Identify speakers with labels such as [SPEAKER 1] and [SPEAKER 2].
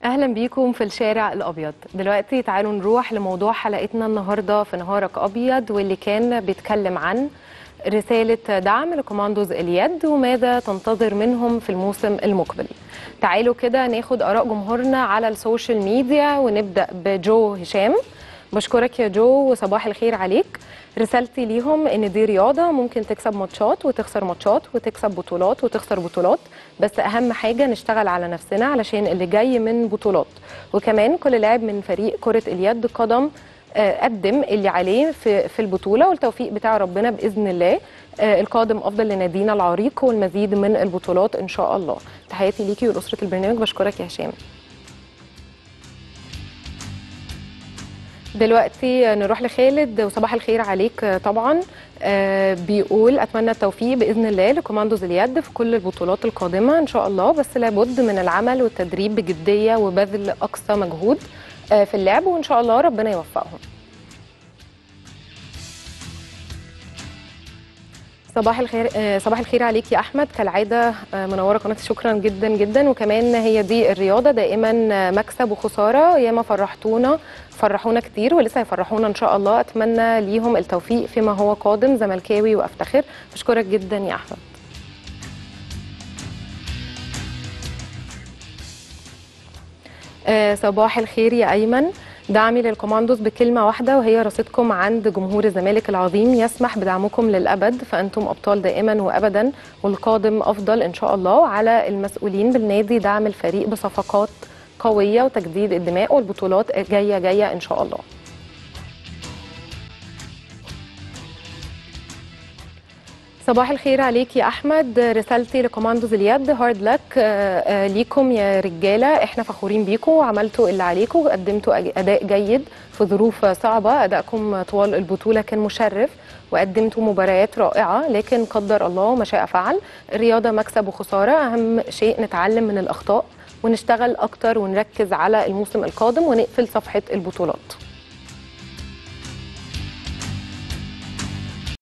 [SPEAKER 1] اهلا بيكم في الشارع الابيض دلوقتي تعالوا نروح لموضوع حلقتنا النهارده في نهارك ابيض واللي كان بيتكلم عن رسالة دعم لكوماندوز اليد وماذا تنتظر منهم في الموسم المقبل تعالوا كده ناخد آراء جمهورنا على السوشيال ميديا ونبدأ بجو هشام بشكرك يا جو وصباح الخير عليك رسالتي ليهم ان دي رياضه ممكن تكسب ماتشات وتخسر ماتشات وتكسب بطولات وتخسر بطولات بس اهم حاجه نشتغل على نفسنا علشان اللي جاي من بطولات وكمان كل لاعب من فريق كره اليد قدم آه، قدم اللي عليه في في البطوله والتوفيق بتاع ربنا باذن الله آه، القادم افضل لنادينا العريق والمزيد من البطولات ان شاء الله تحياتي ليكي ولاسره البرنامج بشكرك يا هشام دلوقتي نروح لخالد وصباح الخير عليك طبعا آه، بيقول اتمنى التوفيق باذن الله لكوماندوز اليد في كل البطولات القادمه ان شاء الله بس لابد من العمل والتدريب بجديه وبذل اقصى مجهود آه، في اللعب وان شاء الله ربنا يوفقهم صباح الخير آه، صباح الخير عليك يا احمد كالعاده آه، منوره قناه شكرا جدا جدا وكمان هي دي الرياضه دائما آه، مكسب وخساره ياما فرحتونا فرحونا كتير ولسه هيفرحونا ان شاء الله اتمنى ليهم التوفيق فيما هو قادم زملكاوي وافتخر بشكرك جدا يا احمد آه، صباح الخير يا ايمن دعمي للكوماندوز بكلمه واحده وهي رصيدكم عند جمهور الزمالك العظيم يسمح بدعمكم للابد فانتم ابطال دائما وابدا والقادم افضل ان شاء الله على المسؤولين بالنادي دعم الفريق بصفقات قويه وتجديد الدماء والبطولات جايه جايه ان شاء الله صباح الخير عليك يا احمد رسالتي لكوماندوز اليد هارد لك ليكم يا رجاله احنا فخورين بيكم وعملتوا اللي عليكم وقدمتوا أج- اداء جيد في ظروف صعبه ادائكم طوال البطوله كان مشرف وقدمتوا مباريات رائعه لكن قدر الله ما شاء فعل الرياضه مكسب وخساره اهم شيء نتعلم من الاخطاء ونشتغل اكتر ونركز على الموسم القادم ونقفل صفحه البطولات